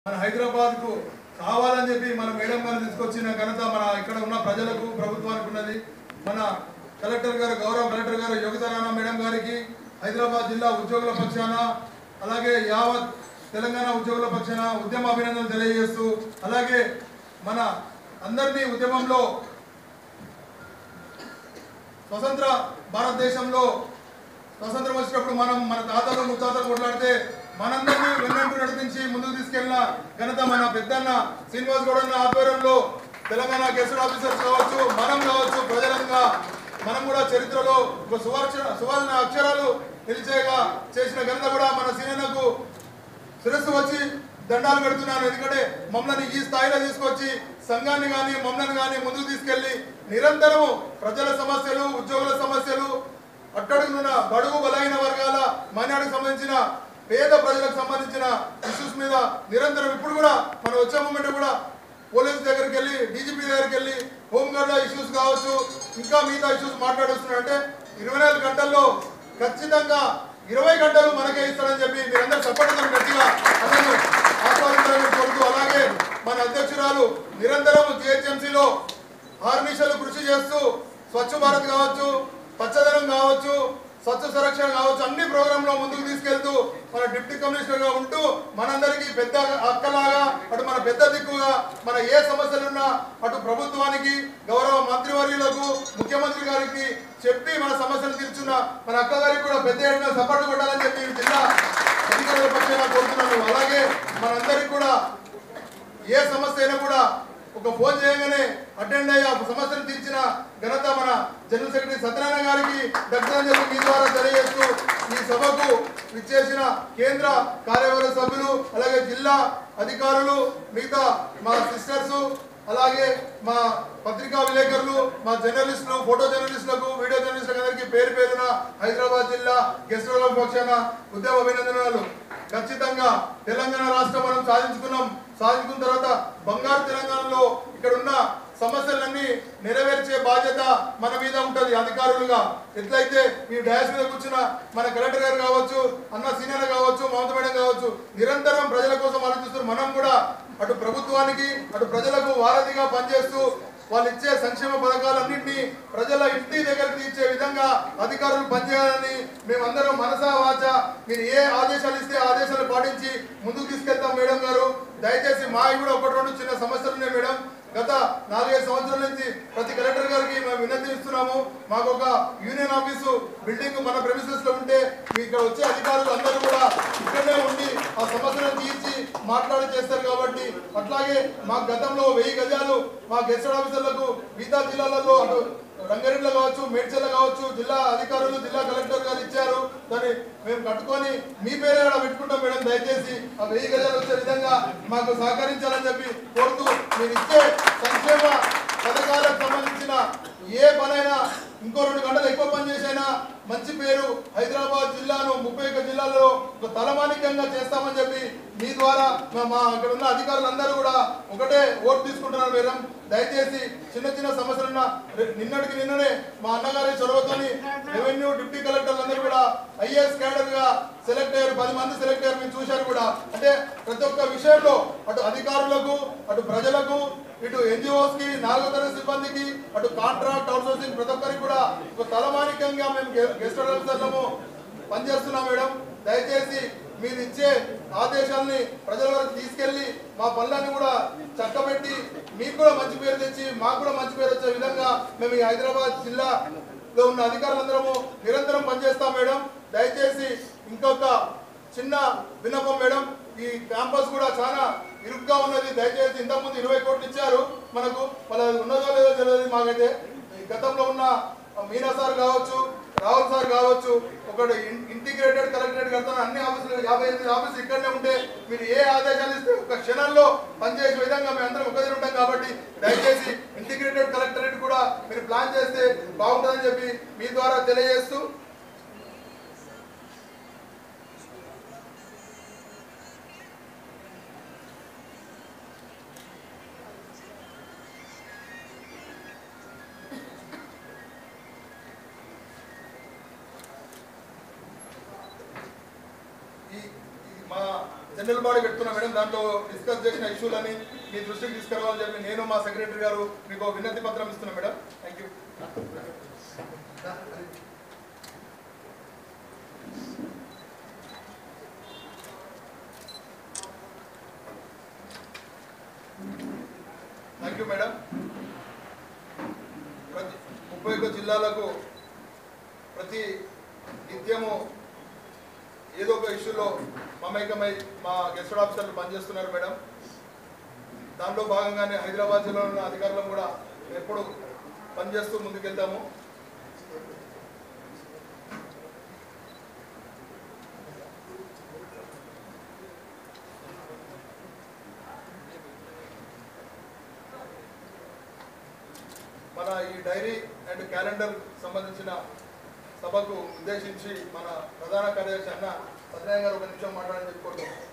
మన హైదరాబాద్ కు కావాలని చెప్పి మన మేడం గారు తీసుకొచ్చిన ఘనత మన ఇక్కడ ఉన్న ప్రజలకు ప్రభుత్వానికి ఉన్నది మన కలెక్టర్ గారు గౌరవ కలెక్టర్ గారు యోగితారాయణ మేడం గారికి హైదరాబాద్ జిల్లా ఉద్యోగుల పక్షాన అలాగే యావత్ తెలంగాణ ఉద్యోగుల పక్షాన ఉద్యమ అభినందనలు తెలియజేస్తూ అలాగే మన అందరినీ ఉద్యమంలో స్వతంత్ర భారతదేశంలో స్వతంత్రం వచ్చినప్పుడు మనం మన తాతలు ముత్తాతలు కొట్లాడితే మనందరినీ వెన్నంటూ నడిపించి ముందుకు తీసుకెళ్లిన ఘనత మన పెద్దన్న శ్రీనివాస్ గౌడ్ అన్న ఆధ్వర్యంలో తెలంగాణ గెస్టెడ్ ఆఫీసర్స్ కావచ్చు మనం కావచ్చు ప్రజలంగా మనం కూడా చరిత్రలో ఒక సువర్ణ సువర్ణ అక్షరాలు నిలిచేగా చేసిన ఘనత కూడా మన సీనియర్లకు శిరస్సు వచ్చి దండాలు పెడుతున్నాను ఎందుకంటే మమ్మల్ని ఈ స్థాయిలో తీసుకొచ్చి సంఘాన్ని కానీ మమ్మల్ని కానీ ముందుకు తీసుకెళ్లి నిరంతరము ప్రజల సమస్యలు ఉద్యోగుల సమస్యలు అట్టడుగునున్న బడుగు బలైన వర్గాల మైనార్టీకి సంబంధించిన పేద ప్రజలకు సంబంధించిన ఇష్యూస్ మీద నిరంతరం ఇప్పుడు కూడా మనం వచ్చే మూమెంట్ కూడా పోలీస్ దగ్గరికి వెళ్ళి డీజీపీ దగ్గరికి వెళ్ళి హోంగార్డ్ ఇష్యూస్ కావచ్చు ఇంకా మిగతా ఇష్యూస్ మాట్లాడొస్తున్నారు అంటే ఇరవై నాలుగు గంటల్లో ఖచ్చితంగా ఇరవై గంటలు మనకే ఇస్తాడని చెప్పి మీరందరూ సపోర్ట్ గట్టిగా అందరూ ఆస్వాదించాలని కోరుతూ అలాగే మన అధ్యక్షురాలు నిరంతరం జిహెచ్ఎంసీలో ఆర్నిషలు కృషి చేస్తూ స్వచ్ఛ భారత్ కావచ్చు పచ్చదనం కావచ్చు స్వచ్ఛ సురక్ష కావచ్చు అన్ని ప్రోగ్రామ్ లో ముందుకు తీసుకెళ్తూ మన డిప్యూటీ కమిషనర్ గా ఉంటూ మనందరికీ పెద్ద అక్కలాగా అటు మన పెద్ద దిక్కుగా మన ఏ సమస్యలున్నా అటు ప్రభుత్వానికి గౌరవ మంత్రివర్యులకు ముఖ్యమంత్రి గారికి చెప్పి మన సమస్యలు తీర్చున్న మన అక్క గారికి కూడా పెద్ద ఎత్తున సపోర్ట్ కొట్టాలని చెప్పి ఈ జిల్లా అధికారుల పక్షాన కోరుతున్నాను అలాగే మనందరికీ కూడా ఏ సమస్య అయినా కూడా ఒక ఫోన్ చేయగానే అటెండ్ అయ్యి ఆ సమస్యను తీర్చిన ఘనత మన జనరల్ సెక్రటరీ సత్యనారాయణ గారికి దక్షిణాంజలి మీ ద్వారా తెలియజేస్తూ ఈ సభకు విచ్చేసిన కేంద్ర కార్యవర్గ సభ్యులు అలాగే జిల్లా అధికారులు మిగతా మా సిస్టర్స్ అలాగే మా పత్రికా విలేకరులు మా జర్నలిస్టులు ఫోటో జర్నలిస్టులకు వీడియో జర్నలిస్టులకు అందరికీ పేరు పేరున హైదరాబాద్ జిల్లా గెస్ట్ హౌస్ పక్షాన ఉద్యమ అభినందనలు ఖచ్చితంగా తెలంగాణ రాష్ట్రం మనం సాధించుకున్నాం సాధించుకున్న తర్వాత బంగారు తెలంగాణలో ఇక్కడ ఉన్న సమస్యలన్నీ నెరవేర్చే బాధ్యత మన మీద ఉంటది అధికారులుగా ఎట్లయితే ఈ డాష్ మీద కూర్చున్న మన కలెక్టర్ గారు కావచ్చు అన్న సీనియర్ కావచ్చు మమత మేడం కావచ్చు నిరంతరం ప్రజల కోసం ఆలోచిస్తున్నారు మనం కూడా అటు ప్రభుత్వానికి అటు ప్రజలకు వారధిగా పనిచేస్తూ వాళ్ళు ఇచ్చే సంక్షేమ పథకాలన్నింటినీ ప్రజల ఇంటి దగ్గర తీర్చే విధంగా అధికారులు పనిచేయాలని మేమందరం మనసా వాచ మీరు ఏ ఆదేశాలు ఇస్తే ఆ ఆదేశాలు పాటించి ముందుకు తీసుకెళ్తాం మేడం గారు దయచేసి మావి కూడా ఒకటి రెండు చిన్న సమస్యలు ఉన్నాయి మేడం గత నాలుగైదు సంవత్సరాల నుంచి ప్రతి కలెక్టర్ గారికి మేము వినతి ఇస్తున్నాము మాకు ఒక యూనియన్ ఆఫీసు బిల్డింగ్ మన ప్రెమిసెస్ లో ఉంటే మీ ఇక్కడ వచ్చే అధికారులు అందరూ కూడా ఇక్కడనే ఉండి ఆ సమస్యలను తీర్చి మాట్లాడి చేస్తారు కాబట్టి అట్లాగే మా గతంలో వెయ్యి గజాలు మా గెస్టెడ్ ఆఫీసర్లకు మిగతా జిల్లాలలో అటు రంగారెడ్డిలో కావచ్చు మేడ్చల్ల కావచ్చు జిల్లా అధికారులు జిల్లా కలెక్టర్ గారు ఇచ్చారు దాన్ని మేము కట్టుకొని మీ పేరే ఆడ పెట్టుకుంటాం మేడం దయచేసి ఆ వెయ్యి గజాలు వచ్చే విధంగా మాకు సహకరించాలని చెప్పి కోరుతూ మీరు ఇచ్చే సంక్షేమ పథకాలకు సంబంధించిన ఏ పనైనా ఇంకో రెండు గంటలు ఎక్కువ పని చేసైనా మంచి పేరు హైదరాబాద్ జిల్లాను ముప్పై ఒక్క జిల్లాల్లో ఒక తలమానికంగా చేస్తామని చెప్పి మీ ద్వారా మా మా ఇక్కడ ఉన్న అధికారులందరూ కూడా ఒకటే ఓటు తీసుకుంటున్నారు మేడం దయచేసి చిన్న చిన్న సమస్యలున్న రే- నిన్నటికి నిన్ననే మా అన్నగారి చొరవతోని రెవెన్యూ డిప్యూటీ కలెక్టర్లు అందరూ కూడా ఐఏఎస్ క్యాడర్ గా సెలెక్ట్ అయ్యారు పది మంది సెలెక్ట్ అయ్యారు మీరు చూశారు కూడా అంటే ప్రతి ఒక్క విషయంలో అటు అధికారులకు అటు ప్రజలకు ఇటు ఎన్జిఓస్ కి నాలుగో తరగతి సిబ్బందికి అటు కాంట్రాక్ట్ అవుట్ సోర్సింగ్ ప్రతి ఒక్కరికి కూడా ఒక తలమానికంగా మేము గె- గెస్ట్ ఆఫీసర్లము పనిచేస్తున్నాం మేడం దయచేసి మీరు ఇచ్చే ఆదేశాలని ప్రజల వరకు తీసుకెళ్లి మా పనులన్నీ కూడా చక్కబెట్టి మీకు కూడా మంచి పేరు తెచ్చి మాకు కూడా మంచి పేరు వచ్చే విధంగా మేము ఈ హైదరాబాద్ జిల్లాలో ఉన్న అధికారులందరము నిరంతరం పనిచేస్తాం మేడం దయచేసి ఇంకొక చిన్న విన్నపం మేడం ఈ క్యాంపస్ కూడా చాలా ఇరుగ్గా ఉన్నది దయచేసి ఇంతకుముందు ఇరవై కోట్లు ఇచ్చారు మనకు వాళ్ళ ఉన్నదో లేదో తెలియదు మాకైతే ఈ గతంలో ఉన్న మీనా సార్ కావచ్చు రాహుల్ సార్ కావచ్చు ఒకటి ఇంటిగ్రేటెడ్ కలెక్టరేట్ కడతాను అన్ని ఆఫీసులు యాభై ఎనిమిది ఆఫీసులు ఇక్కడనే ఉంటే మీరు ఏ ఆదేశాలు ఇస్తే ఒక క్షణంలో పనిచేసే విధంగా మేము అందరం ఒక దగ్గర ఉంటాం కాబట్టి దయచేసి ఇంటిగ్రేటెడ్ కలెక్టరేట్ కూడా మీరు ప్లాన్ చేస్తే బాగుంటుందని చెప్పి మీ ద్వారా తెలియజేస్తూ ఈ ఈ మా జనరల్ జనరల్ బాడీ పెడుతున్నా మేడం దాంట్లో డిస్కస్ చేసిన ఇష్యూలని మీ దృష్టికి తీసుకురావాలని చెప్పి నేను మా సెక్రటరీ గారు మీకు ఒక వినతి పత్రం ఇస్తున్నా madam thank you thank you madam ప్రతి ముప్పై ఒక్క జిల్లాలకు ప్రతి నిత్యము ఏదో ఒక ఇష్యూలో మమేకమై మా గెస్టెడ్ ఆఫీసర్లు పనిచేస్తున్నారు మేడం దాంట్లో భాగంగానే హైదరాబాద్ జిల్లాలో ఉన్న అధికారులు కూడా ఎప్పుడు పనిచేస్తూ ముందుకెళ్తాము మన ఈ డైరీ అండ్ క్యాలెండర్ సంబంధించిన సభకు ఉద్దేశించి మన ప్రధాన కార్యదర్శి అన్న సత్యనారాయణ గారు ఒక నిమిషం మాట్లాడని చెప్పుకోండి